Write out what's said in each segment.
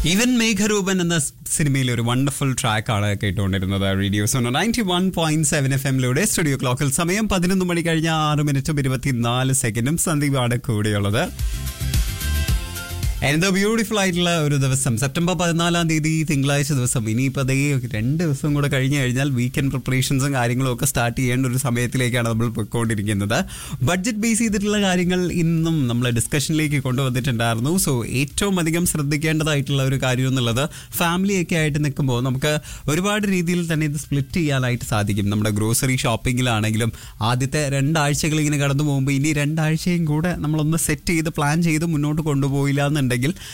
even Megharoopan എന്ന സിനിമയിൽ ഒരു വണ്ടർഫുൾ ട്രാക്കാണ് കേട്ടുകൊണ്ടിരുന്നത് radios ninety one point seven F എമ്മിലൂടെ സ്റ്റുഡിയോ ക്ലോക്കിൽ സമയം പതിനൊന്ന് മണി കഴിഞ്ഞ ആറ് മിനിറ്റും ഇരുപത്തിനാല് സെക്കൻഡും സന്ദീപാണ് കൂടെയുള്ളത് എന്തോ ബ്യൂട്ടിഫുൾ ആയിട്ടുള്ള ഒരു ദിവസം സെപ്റ്റംബർ പതിനാലാം തീയതി തിങ്കളാഴ്ച ദിവസം ഇനിയിപ്പോൾ അതേ രണ്ട് ദിവസം കൂടെ കഴിഞ്ഞു കഴിഞ്ഞാൽ വീക്കെൻഡ് പ്രിപ്പറേഷൻസും കാര്യങ്ങളും ഒക്കെ സ്റ്റാർട്ട് ചെയ്യേണ്ട ഒരു സമയത്തിലേക്കാണ് നമ്മൾ പോയിക്കൊണ്ടിരിക്കുന്നത് ബഡ്ജറ്റ് ബേസ് ചെയ്തിട്ടുള്ള കാര്യങ്ങൾ ഇന്നും നമ്മൾ ഡിസ്കഷനിലേക്ക് കൊണ്ടുവന്നിട്ടുണ്ടായിരുന്നു സോ ഏറ്റവും അധികം ശ്രദ്ധിക്കേണ്ടതായിട്ടുള്ള ഒരു കാര്യം എന്നുള്ളത് ഫാമിലിയൊക്കെ ആയിട്ട് നിൽക്കുമ്പോൾ നമുക്ക് ഒരുപാട് രീതിയിൽ തന്നെ ഇത് സ്പ്ലിറ്റ് ചെയ്യാനായിട്ട് സാധിക്കും നമ്മുടെ ഗ്രോസറി ഷോപ്പിങ്ങിലാണെങ്കിലും ആദ്യത്തെ രണ്ടാഴ്ചകൾ ഇങ്ങനെ കടന്നു പോകുമ്പോൾ ഇനി രണ്ടാഴ്ചയും കൂടെ നമ്മളൊന്ന് സെറ്റ് ചെയ്ത് പ്ലാൻ ചെയ്ത് മുന്നോട്ട് കൊണ്ടുപോയില്ല എന്നുണ്ടെങ്കിൽ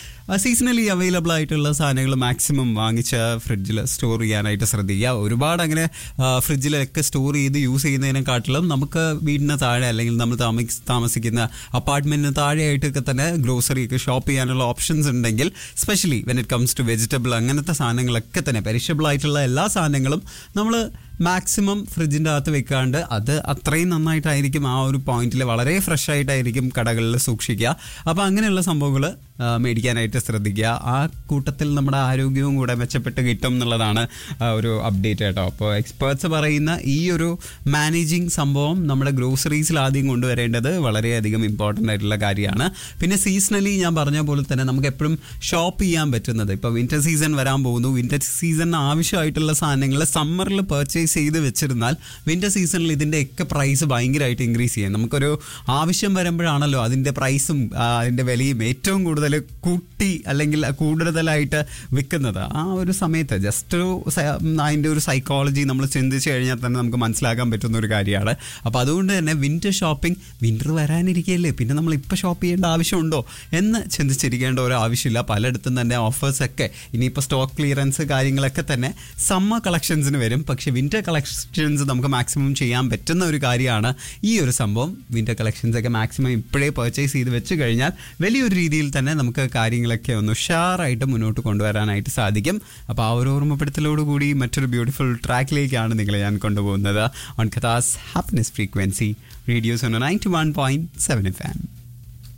സീസണലി അവൈലബിൾ ആയിട്ടുള്ള സാധനങ്ങൾ മാക്സിമം വാങ്ങിച്ച് ഫ്രിഡ്ജിൽ സ്റ്റോർ ചെയ്യാനായിട്ട് ശ്രദ്ധിക്കുക ഒരുപാട് അങ്ങനെ ഫ്രിഡ്ജിലൊക്കെ സ്റ്റോർ ചെയ്ത് യൂസ് ചെയ്യുന്നതിനെക്കാട്ടിലും നമുക്ക് വീടിന് താഴെ അല്ലെങ്കിൽ നമ്മൾ താമസ താമസിക്കുന്ന അപ്പാർട്ട്മെന്റിന് താഴെയായിട്ടൊക്കെ തന്നെ ഗ്രോസറി ഒക്കെ ഷോപ്പ് ചെയ്യാനുള്ള ഓപ്ഷൻസ് ഉണ്ടെങ്കിൽ specially when it comes to vegetable അങ്ങനത്തെ സാധനങ്ങളൊക്കെ തന്നെ പെരിഷബിൾ ആയിട്ടുള്ള എല്ലാ സാധനങ്ങളും നമ്മൾ മാക്സിമം ഫ്രിഡ്ജിൻ്റെ അകത്ത് വെക്കാണ്ട് അത് അത്രയും നന്നായിട്ടായിരിക്കും ആ ഒരു പോയിന്റിൽ വളരെ ഫ്രഷ് ആയിട്ടായിരിക്കും കടകളിൽ സൂക്ഷിക്കുക അപ്പോൾ അങ്ങനെയുള്ള സംഭവങ്ങൾ മേടിക്കാനായിട്ട് ശ്രദ്ധിക്കുക ആ കൂട്ടത്തിൽ നമ്മുടെ ആരോഗ്യവും കൂടെ മെച്ചപ്പെട്ട് കിട്ടും എന്നുള്ളതാണ് ആ ഒരു അപ്ഡേറ്റ് കേട്ടോ അപ്പോൾ എക്സ്പേർട്സ് പറയുന്ന ഈ ഒരു മാനേജിങ് സംഭവം നമ്മുടെ ഗ്രോസറീസിൽ ആദ്യം കൊണ്ടുവരേണ്ടത് വളരെയധികം ഇമ്പോർട്ടൻ്റ് ആയിട്ടുള്ള കാര്യമാണ് പിന്നെ സീസണലി ഞാൻ പറഞ്ഞ പോലെ തന്നെ നമുക്ക് എപ്പോഴും ഷോപ്പ് ചെയ്യാൻ പറ്റുന്നത് ഇപ്പോൾ വിന്റർ സീസൺ വരാൻ പോകുന്നു വിന്റർ സീസണിന് ആവശ്യമായിട്ടുള്ള സാധനങ്ങൾ സമ്മറിൽ പർച്ചേസ് ചെയ്ത് വെച്ചിരുന്നാൽ വിന്റർ സീസണിൽ ഇതിൻ്റെയൊക്കെ പ്രൈസ് ഭയങ്കരമായിട്ട് ഇൻക്രീസ് ചെയ്യും നമുക്കൊരു ആവശ്യം വരുമ്പോഴാണല്ലോ അതിൻ്റെ പ്രൈസും അതിൻ്റെ വിലയും ഏറ്റവും കൂടുതൽ കൂട്ടി അല്ലെങ്കിൽ കൂടുതലായിട്ട് വിൽക്കുന്നത് ആ ഒരു സമയത്ത് ജസ്റ്റ് ഒരു സ- അതിൻ്റെ ഒരു സൈക്കോളജി നമ്മൾ ചിന്തിച്ച് കഴിഞ്ഞാൽ തന്നെ നമുക്ക് മനസ്സിലാക്കാൻ പറ്റുന്ന ഒരു കാര്യമാണ് അപ്പോൾ അതുകൊണ്ട് തന്നെ വിന്റർ ഷോപ്പിംഗ് വിന്റർ വരാനിരിക്കുകയല്ലേ പിന്നെ നമ്മൾ ഇപ്പോൾ ഷോപ്പ് ചെയ്യേണ്ട ആവശ്യമുണ്ടോ എന്ന് ചിന്തിച്ചിരിക്കേണ്ട ഒരു ആവശ്യമില്ല പലയിടത്തും തന്നെ ഓഫേഴ്സൊക്കെ ഇനിയിപ്പോൾ സ്റ്റോക്ക് ക്ലിയറൻസ് കാര്യങ്ങളൊക്കെ തന്നെ സമ്മർ കളക്ഷൻസിന് വരും പക്ഷേ വിന്റർ കളക്ഷൻസ് നമുക്ക് മാക്സിമം ചെയ്യാൻ പറ്റുന്ന ഒരു കാര്യമാണ് ഈ ഒരു സംഭവം വിന്റർ കളക്ഷൻസ് ഒക്കെ മാക്സിമം ഇപ്പോഴേ പർച്ചേസ് ചെയ്ത് വെച്ച് കഴിഞ്ഞാൽ വലിയൊരു രീതിയിൽ തന്നെ നമുക്ക് കാര്യങ്ങളൊക്കെ ഒന്ന് ഉഷാറായിട്ട് മുന്നോട്ട് കൊണ്ടുവരാനായിട്ട് സാധിക്കും അപ്പോൾ ആ ഒരു ഓർമ്മപ്പെടുത്തലോടുകൂടി മറ്റൊരു ബ്യൂട്ടിഫുൾ ട്രാക്കിലേക്കാണ് നിങ്ങളെ ഞാൻ കൊണ്ടുപോകുന്നത് ഓൺ കഥാസ് happiness frequency radios ninety one point seven F M